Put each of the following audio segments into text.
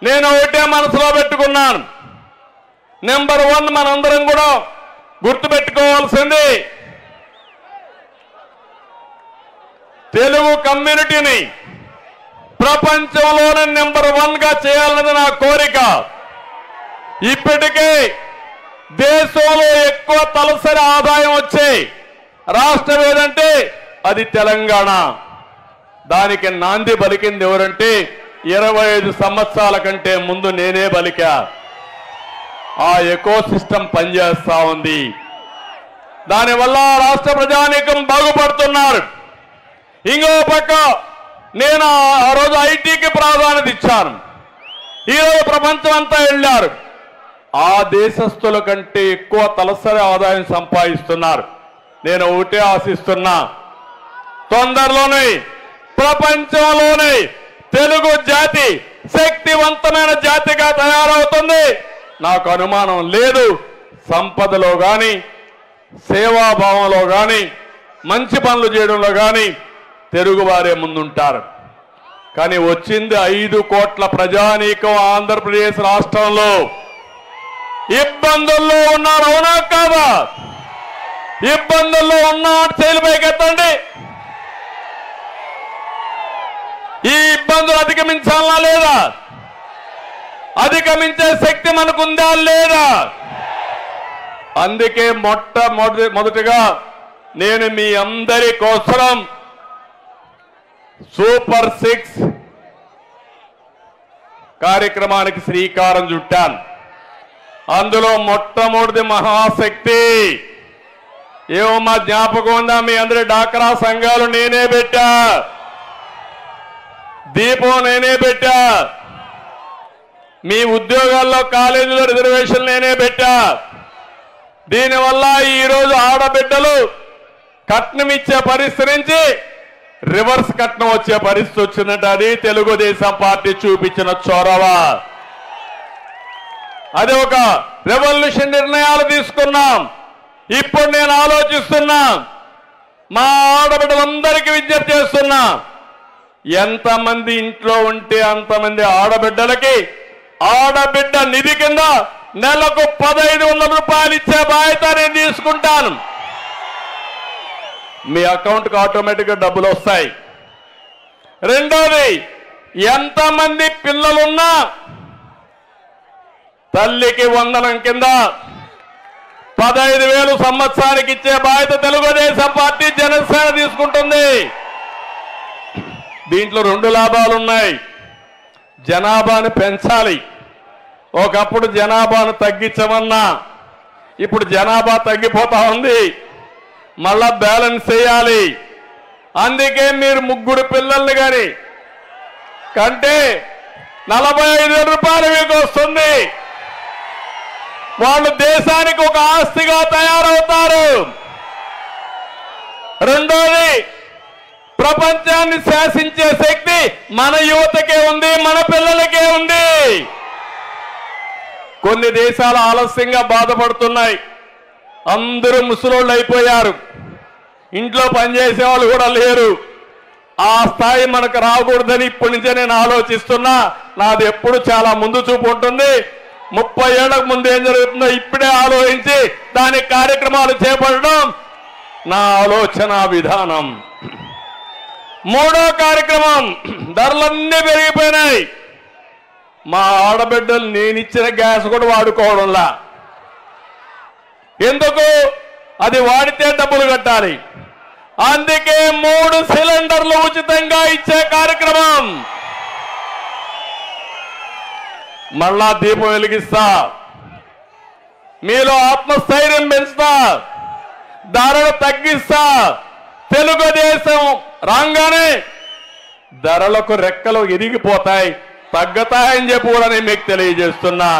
నేను ఒకటే మనసులో పెట్టుకున్నాను నెంబర్ వన్ మనందరం కూడా గుర్తుపెట్టుకోవాల్సింది తెలుగు కమ్యూనిటీని ప్రపంచంలోనే నెంబర్ వన్ గా చేయాలన్నది నా కోరిక ఇప్పటికే దేశంలో ఎక్కువ తలసరి ఆదాయం వచ్చే రాష్ట్రం ఏదంటే అది తెలంగాణ దానికి నాంది పలికింది ఎవరంటే ఇరవై ఐదు సంవత్సరాల కంటే ముందు నేనే బలికా ఆ ఎకో సిస్టమ్ పనిచేస్తా ఉంది దానివల్ల రాష్ట్ర ప్రజానీకం బాగుపడుతున్నారు ఇంకో పక్క నేను ఆ- ఆ రోజు ఐటీకి ప్రాధాన్యత ఇచ్చాను ఈరోజు ప్రపంచం అంతా వెళ్ళారు ఆ దేశస్తుల కంటే ఎక్కువ తలసరి ఆదాయం సంపాదిస్తున్నారు నేను ఒకటే ఆశిస్తున్నా తొందరలోనే ప్రపంచంలోనే తెలుగు జాతి శక్తివంతమైన జాతిగా తయారవుతుంది నాకు అనుమానం లేదు సంపదలో గాని సేవాభావంలో గాని మంచి పనులు చేయడంలో గాని తెలుగువారే ముందుంటారు కానీ వచ్చింది ఐదు కోట్ల ప్రజానీకం ఆంధ్రప్రదేశ్ రాష్ట్రంలో ఇబ్బందుల్లో ఉన్నారు అవునా కాదా ఇబ్బందుల్లో ఉన్న చేలు పైకెత్తండి ఈ ఇబ్బందులు అధిగమించాలా లేదా అధిగమించే శక్తి మనకుందా లేదా అందుకే మొట్టమొదటి మొదటిగా నేను మీ అందరి కోసం సూపర్ సిక్స్ కార్యక్రమానికి శ్రీకారం చుట్టాను అందులో మొట్టమొదటి మహాశక్తి ఏమో మా జ్ఞాపకం ఉందా మీ అందరి డాక్రా సంఘాలు నేనే పెట్టా దీపం నేనే పెట్టా మీ ఉద్యోగాల్లో కాలేజీలో రిజర్వేషన్ నేనే పెట్టా దీనివల్ల ఈ రోజు ఆడబిడ్డలు కట్నం ఇచ్చే పరిస్థితి నుంచి రివర్స్ కట్నం వచ్చే పరిస్థితి వచ్చిందంటే అది తెలుగుదేశం పార్టీ చూపించిన చొరవ అది ఒక రెవల్యూషన్ నిర్ణయాలు తీసుకున్నాం ఇప్పుడు నేను ఆలోచిస్తున్నా మా ఆడబిడ్డలందరికీ విజ్ఞప్తి చేస్తున్నా ఎంతమంది ఇంట్లో ఉంటే అంతమంది ఆడబిడ్డలకి ఆడబిడ్డ నిధి కింద నెలకు పదహైదు వందల రూపాయలు ఇచ్చే బాధ్యత నేను తీసుకుంటాను మీ అకౌంట్కి ఆటోమేటిక్గా డబ్బులు వస్తాయి రెండోది ఎంతమంది పిల్లలున్నా తల్లికి వందనం కింద పదహైదు వేలు సంవత్సరానికి ఇచ్చే బాధ్యత తెలుగుదేశం పార్టీ జనసేన తీసుకుంటుంది దీంట్లో రెండు లాభాలు ఉన్నాయి జనాభాను పెంచాలి ఒకప్పుడు జనాభాను తగ్గించమన్నా ఇప్పుడు జనాభా తగ్గిపోతా ఉంది మళ్ళా బ్యాలెన్స్ చేయాలి అందుకే మీరు ముగ్గురు పిల్లల్ని కానీ కంటే నలభై ఐదు వేల రూపాయలు మీకు వస్తుంది వాళ్ళు దేశానికి ఒక ఆస్తిగా తయారవుతారు రెండోది ప్రపంచాన్ని శాసించే శక్తి మన యువతకే ఉంది మన పిల్లలకే ఉంది కొన్ని దేశాలు ఆలస్యంగా బాధపడుతున్నాయి అందరూ ముసలోళ్ళు అయిపోయారు ఇంట్లో పనిచేసే వాళ్ళు కూడా లేరు ఆ స్థాయి మనకు రాకూడదని ఇప్పటి నుంచే నేను ఆలోచిస్తున్నా నాది ఎప్పుడు చాలా ముందు చూపు ఉంటుంది ముప్పై ఏళ్లకు ముందు ఏం జరుగుతుందో ఇప్పుడే ఆలోచించి దాని కార్యక్రమాలు చేపట్టడం నా ఆలోచన విధానం మూడో కార్యక్రమం ధరలన్నీ పెరిగిపోయినాయి మా ఆడబిడ్డలు నేను ఇచ్చిన గ్యాస్ కూడా వాడుకోవడంలా ఎందుకు అది వాడితే డబ్బులు కట్టాలి అందుకే మూడు సిలిండర్లు ఉచితంగా ఇచ్చే కార్యక్రమం మళ్ళా దీపం వెలిగిస్తా మీలో ఆత్మస్థైర్యం పెంచుతా ధరలు తగ్గిస్తా తెలుగుదేశం రాగానే ధరలకు రెక్కలు ఎరిగిపోతాయి తగ్గతాయని చెప్పి కూడా నేను మీకు తెలియజేస్తున్నా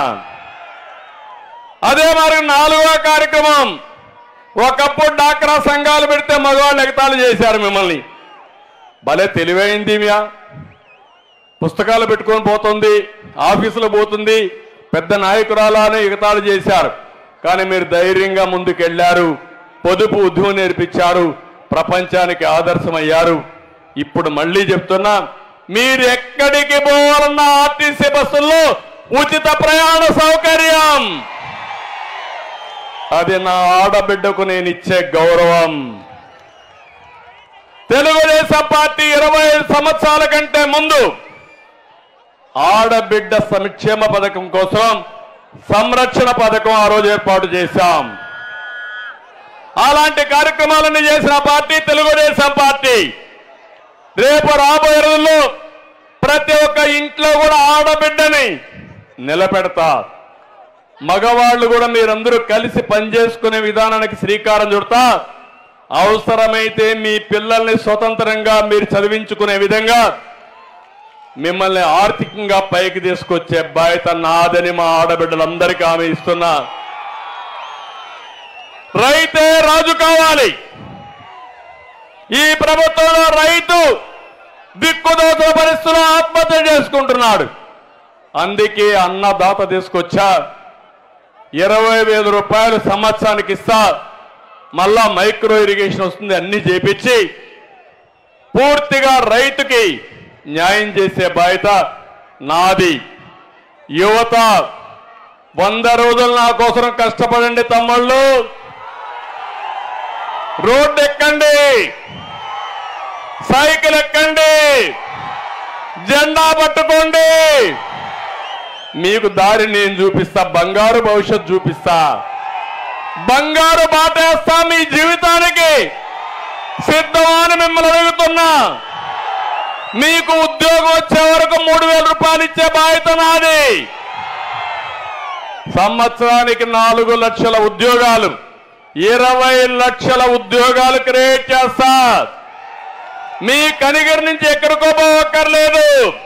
అదే మరి నాలుగో కార్యక్రమం ఒకప్పుడు డాక్రా సంఘాలు పెడితే మగవాళ్ళు ఎగతాళి చేశారు మిమ్మల్ని భలే తెలివైంది మ్యా పుస్తకాలు పెట్టుకొని పోతుంది ఆఫీసులో పోతుంది పెద్ద నాయకురాలానే ఎగతాళి చేశారు కానీ మీరు ధైర్యంగా ముందుకెళ్లారు పొదుపు ఉద్యమం నేర్పించారు ప్రపంచానికి ఆదర్శమయ్యారు ఇప్పుడు మళ్ళీ చెప్తున్నా మీరు ఎక్కడికి పోవాలన్న ఆర్టీసీ బస్సుల్లో ఉచిత ప్రయాణ సౌకర్యం అది నా ఆడబిడ్డకు నేను ఇచ్చే గౌరవం తెలుగుదేశం పార్టీ ఇరవై ఐదు సంవత్సరాల కంటే ముందు ఆడబిడ్డ సంక్షేమ పథకం కోసం సంరక్షణ పథకం ఆ రోజు ఏర్పాటు చేశాం అలాంటి కార్యక్రమాలన్నీ చేసిన పార్టీ తెలుగుదేశం పార్టీ రేపు రాబోయే రోజుల్లో ప్రతి ఒక్క ఇంట్లో కూడా ఆడబిడ్డని నిలబెడతా మగవాళ్ళు కూడా మీరందరూ కలిసి పనిచేసుకునే విధానానికి శ్రీకారం చుడతా అవసరమైతే మీ పిల్లల్ని స్వతంత్రంగా మీరు చదివించుకునే విధంగా మిమ్మల్ని ఆర్థికంగా పైకి తీసుకొచ్చే బాధ్యత నాదని మా ఆడబిడ్డలందరికీ హామీ ఇస్తున్నా రైతే రాజు కావాలి ఈ ప్రభుత్వంలో రైతు దిక్కుదోచ పరిస్థితుల్లో ఆత్మహత్య చేసుకుంటున్నాడు అందుకే అన్నదాత తీసుకొచ్చా ఇరవై వేల రూపాయలు సంవత్సరానికి ఇస్తా మళ్ళా మైక్రో ఇరిగేషన్ వస్తుంది అన్ని చేపించి పూర్తిగా రైతుకి న్యాయం చేసే బాధ్యత నాది యువత వంద రోజులు నా కోసం కష్టపడండి తమ్ముళ్ళు రోడ్డు ఎక్కండి సైకిల్ ఎక్కండి జెండా పట్టుకోండి మీకు దారి నేను చూపిస్తా బంగారు భవిష్యత్ చూపిస్తా బంగారు బాటేస్తా మీ జీవితానికి సిద్ధమని మిమ్మల్ని అడుగుతున్నా మీకు ఉద్యోగం వచ్చే వరకు మూడు వేల రూపాయలు ఇచ్చే బాధ్యత నాది సంవత్సరానికి నాలుగు లక్షల ఉద్యోగాలు ఇరవై లక్షల ఉద్యోగాలు క్రియేట్ చేస్తా మీ కనిగిరి నుంచి ఎక్కడికో పోవక్కర్లేదు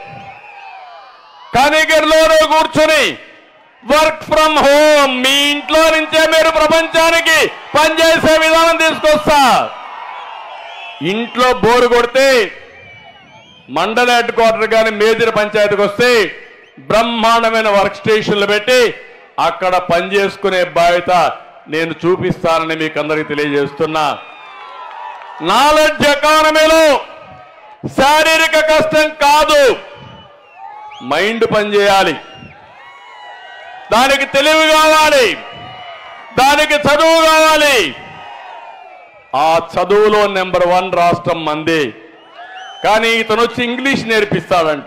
కనిగిరిలోనే కూర్చొని వర్క్ ఫ్రమ్ హోమ్ మీ ఇంట్లో నుంచే మీరు ప్రపంచానికి పనిచేసే విధానం తీసుకొస్తా ఇంట్లో బోరు కొడితే మండల హెడ్ క్వార్టర్ కానీ మేజర్ పంచాయతీకి వస్తే బ్రహ్మాండమైన వర్క్ స్టేషన్లు పెట్టి అక్కడ పనిచేసుకునే బాధ్యత నేను చూపిస్తానని మీకు అందరికీ తెలియజేస్తున్నా నాలెడ్జ్ ఎకానమీలో శారీరక కష్టం కాదు మైండ్ పనిచేయాలి దానికి తెలివి కావాలి దానికి చదువు కావాలి ఆ చదువులో నెంబర్ వన్ రాష్ట్రం మంది కానీ ఇతను వచ్చి ఇంగ్లీష్ నేర్పిస్తాడంట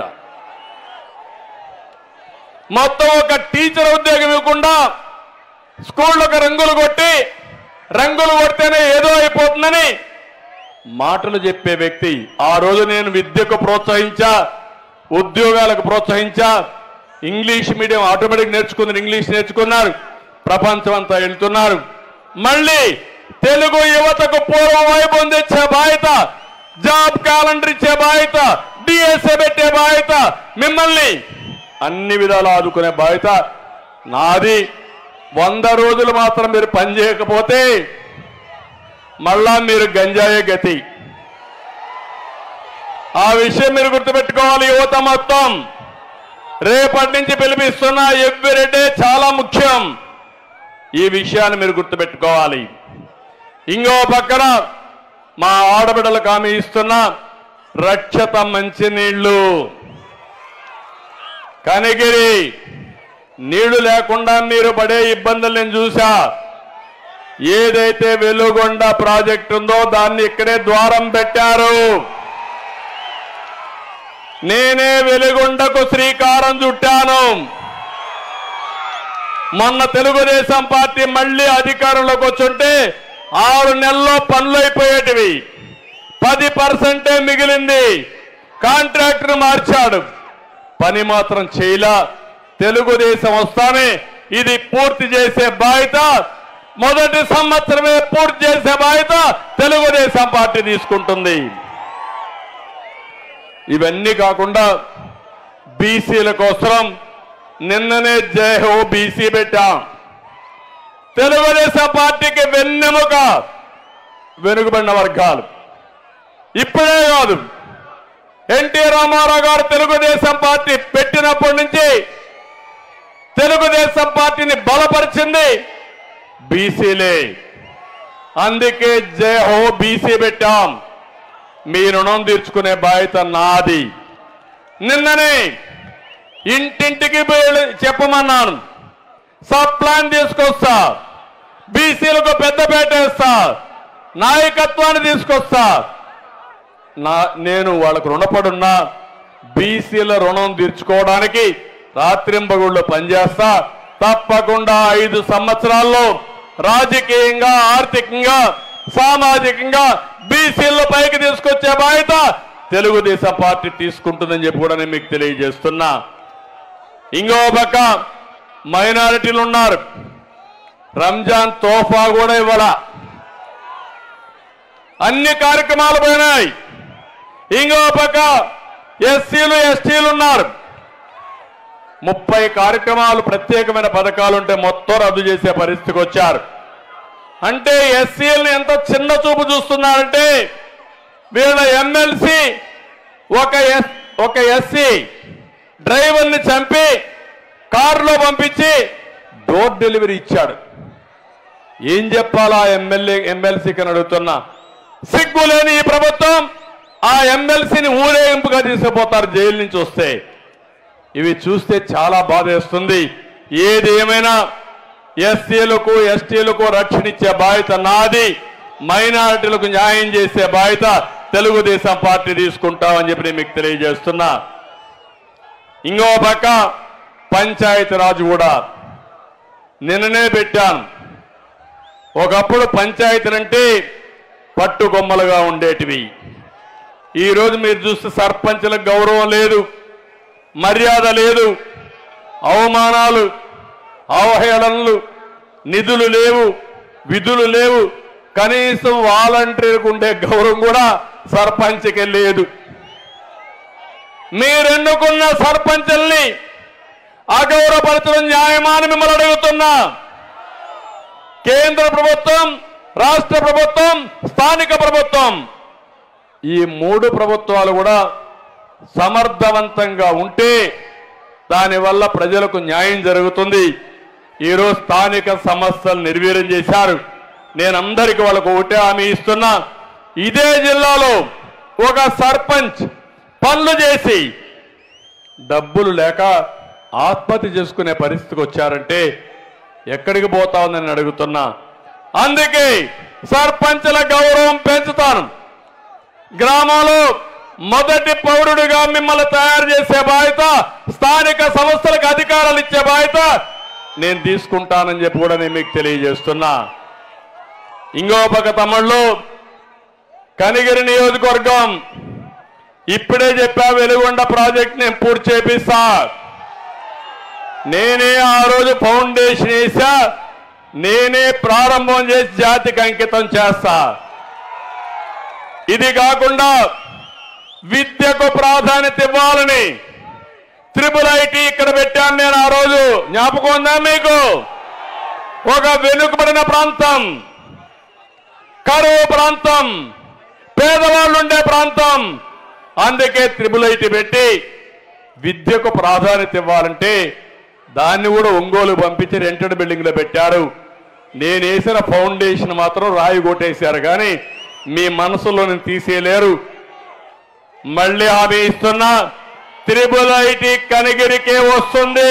మొత్తం ఒక టీచర్ ఉద్యోగం ఇవ్వకుండా స్కూళ్ళకు రంగులు కొట్టి రంగులు కొడితేనే ఏదో అయిపోతుందని మాటలు చెప్పే వ్యక్తి ఆ రోజు నేను విద్యకు ప్రోత్సహించా ఉద్యోగాలకు ప్రోత్సహించా ఇంగ్లీష్ మీడియం ఆటోమేటిక్ నేర్చుకుంది ఇంగ్లీష్ నేర్చుకున్నారు ప్రపంచం అంతా వెళ్తున్నారు మళ్ళీ తెలుగు యువతకు పూర్వ వైభవం తెచ్చే బాధ్యత జాబ్ క్యాలెండర్ ఇచ్చే బాధ్యత డిఎస్ఏ పెట్టే బాధ్యత మిమ్మల్ని అన్ని విధాలు ఆదుకునే బాధ్యత నాది వంద రోజులు మాత్రం మీరు పని చేయకపోతే మళ్ళా మీరు గంజాయే గతి ఆ విషయం మీరు గుర్తుపెట్టుకోవాలి యువత మొత్తం రేపటి నుంచి పిలిపిస్తున్న ఎవ్రీడే చాలా ముఖ్యం ఈ విషయాన్ని మీరు గుర్తుపెట్టుకోవాలి ఇంకో పక్కన మా ఆడబిడ్డలకు హామీ ఇస్తున్న రక్షత మంచినీళ్లు కనిగిరి నీళ్లు లేకుండా మీరు పడే ఇబ్బందులు నేను చూసా ఏదైతే వెలుగొండ ప్రాజెక్ట్ ఉందో దాన్ని ఇక్కడే ద్వారం పెట్టారు నేనే వెలుగొండకు శ్రీకారం చుట్టాను మొన్న తెలుగుదేశం పార్టీ మళ్ళీ అధికారంలోకి వచ్చుంటే ఆరు నెలల్లో పనులు అయిపోయేటివి పది పర్సెంటే మిగిలింది కాంట్రాక్టర్ మార్చాడు పని మాత్రం చేయలా తెలుగుదేశం వస్తానే ఇది పూర్తి చేసే బాధ్యత మొదటి సంవత్సరమే పూర్తి చేసే బాధ్యత తెలుగుదేశం పార్టీ తీసుకుంటుంది ఇవన్నీ కాకుండా బీసీల కోసం నిన్ననే జై హో బీసీ పెట్టాం తెలుగుదేశం పార్టీకి వెన్నెముక వెనుకబడిన వర్గాలు ఇప్పుడే కాదు ఎన్టీ రామారావు గారు తెలుగుదేశం పార్టీ పెట్టినప్పటి నుంచి తెలుగుదేశం పార్టీని బలపరిచింది బీసీలే అందుకే జై హో బీసీ పెట్టాం మీ రుణం తీర్చుకునే బాధ్యత నాది నిన్ననే ఇంటింటికి వెళ్ళి చెప్పమన్నాను సబ్ ప్లాన్ తీసుకొస్తా బీసీలకు పెద్దపేట వేస్తా నాయకత్వాన్ని తీసుకొస్తా నా నేను వాళ్ళకు రుణపడున్నా బీసీల రుణం తీర్చుకోవడానికి రాత్రింబగుళ్ళు పనిచేస్తా తప్పకుండా ఐదు సంవత్సరాల్లో రాజకీయంగా ఆర్థికంగా సామాజికంగా బీసీల పైకి తీసుకొచ్చే బాధ్యత తెలుగుదేశం పార్టీ తీసుకుంటుందని చెప్పి కూడా నేను మీకు తెలియజేస్తున్నా ఇంకో పక్క మైనారిటీలు ఉన్నారు రంజాన్ తోఫా కూడా ఇవ్వాల అన్ని కార్యక్రమాలు పోయినాయి ఇంకో పక్క ఎస్సీలు ఎస్టీలు ఉన్నారు ముప్పై కార్యక్రమాలు ప్రత్యేకమైన పథకాలు ఉంటే మొత్తం రద్దు చేసే పరిస్థితికి వచ్చారు అంటే ఎస్సీలను ఎంత చిన్న చూపు చూస్తున్నారంటే వీళ్ళ ఎమ్మెల్సీ ఒక ఎస్ ఒక ఎస్సీ డ్రైవర్ని చంపి కారులో పంపించి డోర్ డెలివరీ ఇచ్చాడు ఏం చెప్పాలా ఎమ్మెల్యే ఎమ్మెల్సీకి అని అడుగుతున్నా సిగ్గు లేని ఈ ప్రభుత్వం ఆ ఎమ్మెల్సీని ఊరేగింపుగా తీసుకుపోతారు జైలు నుంచి వస్తే ఇవి చూస్తే చాలా బాధేస్తుంది ఏది ఏమైనా ఎస్సీలకు ఎస్టీలకు రక్షణ ఇచ్చే బాధ్యత నాది మైనారిటీలకు న్యాయం చేసే బాధ్యత తెలుగుదేశం పార్టీ తీసుకుంటామని చెప్పి నేను మీకు తెలియజేస్తున్నా ఇంకో పక్క పంచాయతీ రాజు కూడా నిన్ననే పెట్టాను ఒకప్పుడు పంచాయతీలంటే పట్టుకొమ్మలుగా ఉండేటివి ఈరోజు మీరు చూస్తే సర్పంచులకు గౌరవం లేదు మర్యాద లేదు అవమానాలు అవహేళనలు నిధులు లేవు విధులు లేవు కనీసం వాలంటీర్కు ఉండే గౌరవం కూడా సర్పంచ్కి లేదు మీరెన్నుకున్న సర్పంచుల్ని అగౌరవపరచడం న్యాయమా అని మిమ్మల్ని అడుగుతున్నా కేంద్ర ప్రభుత్వం రాష్ట్ర ప్రభుత్వం స్థానిక ప్రభుత్వం ఈ మూడు ప్రభుత్వాలు కూడా సమర్థవంతంగా ఉంటే దానివల్ల ప్రజలకు న్యాయం జరుగుతుంది ఈరోజు స్థానిక సమస్యలు నిర్వీర్యం చేశారు నేను అందరికి వాళ్ళకు ఒకటే హామీ ఇస్తున్నా ఇదే జిల్లాలో ఒక సర్పంచ్ పనులు చేసి డబ్బులు లేక ఆత్మహత్య చేసుకునే పరిస్థితికి వచ్చారంటే ఎక్కడికి పోతా ఉందని అడుగుతున్నా అందుకే సర్పంచుల గౌరవం పెంచుతాను గ్రామంలో మొదటి పౌరుడిగా మిమ్మల్ని తయారు చేసే బాధ్యత స్థానిక సంస్థలకు అధికారాలు ఇచ్చే బాధ్యత నేను తీసుకుంటానని చెప్పి కూడా నేను మీకు తెలియజేస్తున్నా ఇంకో పక్క తమ్ముళ్ళు కనిగిరి నియోజకవర్గం ఇప్పుడే చెప్పా వెలుగొండ ప్రాజెక్ట్ నేను పూర్తి చేపిస్తా నేనే ఆ రోజు ఫౌండేషన్ వేసా నేనే ప్రారంభం చేసి జాతికి అంకితం చేస్తా ఇది కాకుండా విద్యకు ప్రాధాన్యత ఇవ్వాలని త్రిపుల్ ఐటీ ఇక్కడ పెట్టాను నేను ఆ రోజు జ్ఞాపకం ఉందా మీకు ఒక వెనుకబడిన ప్రాంతం కరువు ప్రాంతం పేదవాళ్ళు ఉండే ప్రాంతం అందుకే త్రిపుల్ ఐటీ పెట్టి విద్యకు ప్రాధాన్యత ఇవ్వాలంటే దాన్ని కూడా ఒంగోలు పంపించి రెంటెడ్ బిల్డింగ్ లో పెట్టారు నేను వేసిన ఫౌండేషన్ మాత్రం రాయి కొట్టేశారు కానీ మీ మనసులో నేను తీసేయలేరు మళ్ళీ హామీ ఇస్తున్నా త్రిపుల్ ఐటీ కనిగిరికే వస్తుంది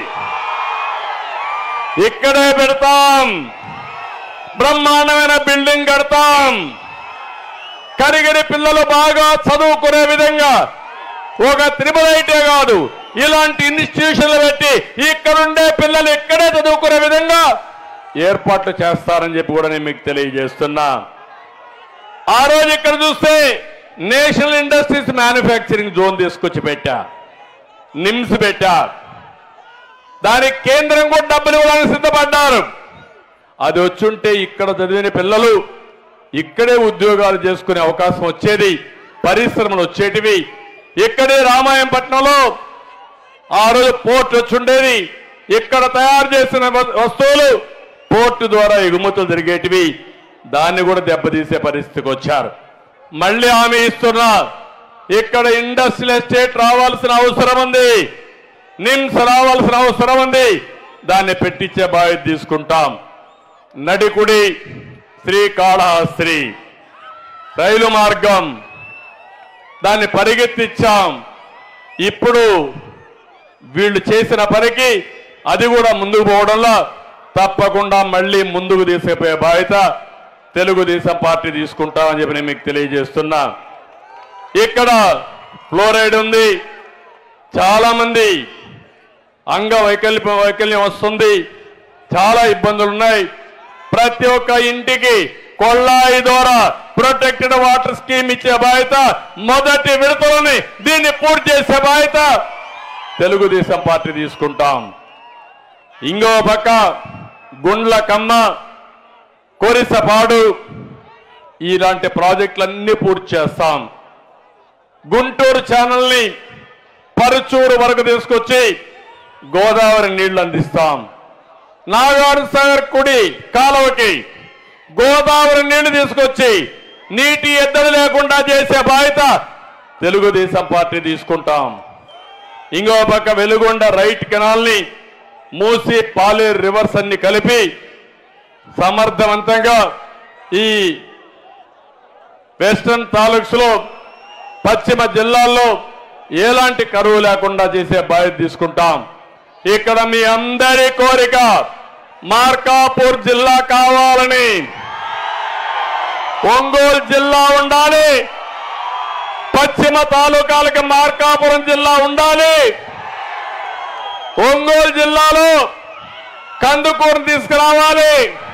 ఇక్కడే పెడతాం బ్రహ్మాండమైన బిల్డింగ్ కడతాం కరిగిరి పిల్లలు బాగా చదువుకునే విధంగా ఒక త్రిపుల్ ఐటీ కాదు ఇలాంటి ఇన్స్టిట్యూషన్లు పెట్టి ఇక్కడుండే పిల్లలు ఇక్కడే చదువుకునే విధంగా ఏర్పాట్లు చేస్తారని చెప్పి కూడా నేను మీకు తెలియజేస్తున్నా ఆ రోజు ఇక్కడ చూస్తే నేషనల్ ఇండస్ట్రీస్ మ్యానుఫ్యాక్చరింగ్ జోన్ తీసుకొచ్చి పెట్టా నిమ్స్ పెట్టా దానికి కేంద్రం కూడా డబ్బులు ఇవ్వడానికి సిద్ధపడ్డారు అది వచ్చుంటే ఇక్కడ చదివిన పిల్లలు ఇక్కడే ఉద్యోగాలు చేసుకునే అవకాశం వచ్చేది పరిశ్రమలు వచ్చేటివి ఇక్కడే రామాయంపట్నంలో ఆ రోజు పోర్ట్ వచ్చుండేది ఇక్కడ తయారు చేసిన వ- వస్తువులు పోర్టు ద్వారా ఎగుమతులు జరిగేటివి దాన్ని కూడా దెబ్బతీసే పరిస్థితికి వచ్చారు మళ్ళీ హామీ ఇస్తున్నా ఇక్కడ ఇండస్ట్రియల్ ఎస్టేట్ రావాల్సిన అవసరం ఉంది నిమ్స్ రావాల్సిన అవసరం ఉంది దాన్ని పెట్టించే బాధ్యత తీసుకుంటాం నడికుడి శ్రీకాళహస్త్రి రైలు మార్గం దాన్ని పరిగెత్తిచ్చాం ఇప్పుడు వీళ్ళు చేసిన పనికి అది కూడా ముందుకు పోవడంలో తప్పకుండా మళ్ళీ ముందుకు తీసుకుపోయే బాధ్యత తెలుగుదేశం పార్టీ తీసుకుంటామని చెప్పి నేను మీకు తెలియజేస్తున్నా ఇక్కడ ఫ్లోరైడ్ ఉంది చాలా మంది అంగవైకల్యం వైకల్యం వస్తుంది చాలా ఇబ్బందులు ఉన్నాయి ప్రతి ఒక్క ఇంటికి కొళ్ళాయి ద్వారా ప్రొటెక్టెడ్ వాటర్ స్కీమ్ ఇచ్చే బాధ్యత మొదటి విడతలోని దీన్ని పూర్తి చేసే బాధ్యత తెలుగుదేశం పార్టీ తీసుకుంటాం ఇంకో పక్క గుండ్ల కమ్మ కొరిసపాడు ఇలాంటి ప్రాజెక్టులన్నీ పూర్తి చేస్తాం గుంటూరు ఛానల్ని పరుచూరు వరకు తీసుకొచ్చి గోదావరి నీళ్లు అందిస్తాం నాగార్జున సాగర్ కుడి కాలువకి గోదావరి నీళ్లు తీసుకొచ్చి నీటి ఎద్దడి లేకుండా చేసే బాధ్యత తెలుగుదేశం పార్టీ తీసుకుంటాం ఇంకో పక్క వెలుగొండ రైట్ కెనాల్ని మూసి పాలేరు రివర్స్ అన్ని కలిపి సమర్థవంతంగా ఈ వెస్టర్న్ తాలూక్స్ లో పశ్చిమ జిల్లాల్లో ఎలాంటి కరువు లేకుండా చేసే బాధ్యత తీసుకుంటాం ఇక్కడ మీ అందరి కోరిక మార్కాపూర్ జిల్లా కావాలని ఒంగోలు జిల్లా ఉండాలి పశ్చిమ తాలూకాలకి మార్కాపురం జిల్లా ఉండాలి ఒంగోలు జిల్లాలో కందుకూరుని తీసుకురావాలి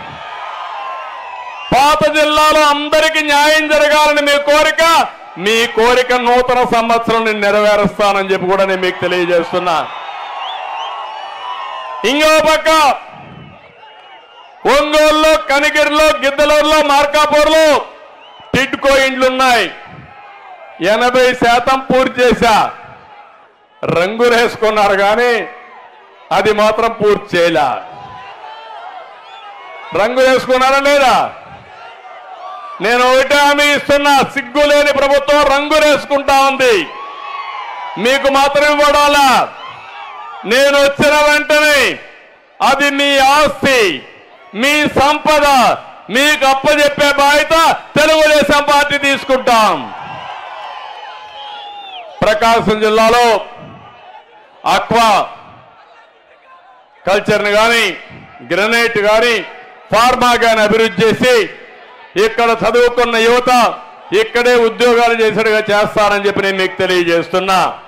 పాత జిల్లాలో అందరికీ న్యాయం జరగాలని మీ కోరిక మీ కోరిక నూతన సంవత్సరం నేను నెరవేరుస్తానని చెప్పి కూడా నేను మీకు తెలియజేస్తున్నా ఇంకో పక్క ఒంగోలులో కనిగిరిలో గిద్దలూరులో మార్కాపూర్లో టిడ్కో ఇండ్లున్నాయి ఎనభై శాతం పూర్తి చేశా రంగులేసుకున్నారు కానీ అది మాత్రం పూర్తి చేయలే రంగు వేసుకున్నారా లేదా నేను ఒకటే హామీ ఇస్తున్నా సిగ్గు లేని ప్రభుత్వం రంగు వేసుకుంటా ఉంది మీకు మాత్రం ఇవ్వడాలా నేను వచ్చిన వెంటనే అది మీ ఆస్తి మీ సంపద మీకు అప్పచెప్పే బాధ్యత తెలుగుదేశం పార్టీ తీసుకుంటాం ప్రకాశం జిల్లాలో అక్వా కల్చర్ని కానీ గ్రనైట్ కానీ ఫార్మా కానీ అభివృద్ధి చేసి ఇక్కడ చదువుకున్న యువత ఇక్కడే ఉద్యోగాలు చేసేట్టుగా చేస్తానని చెప్పి నేను మీకు తెలియజేస్తున్నా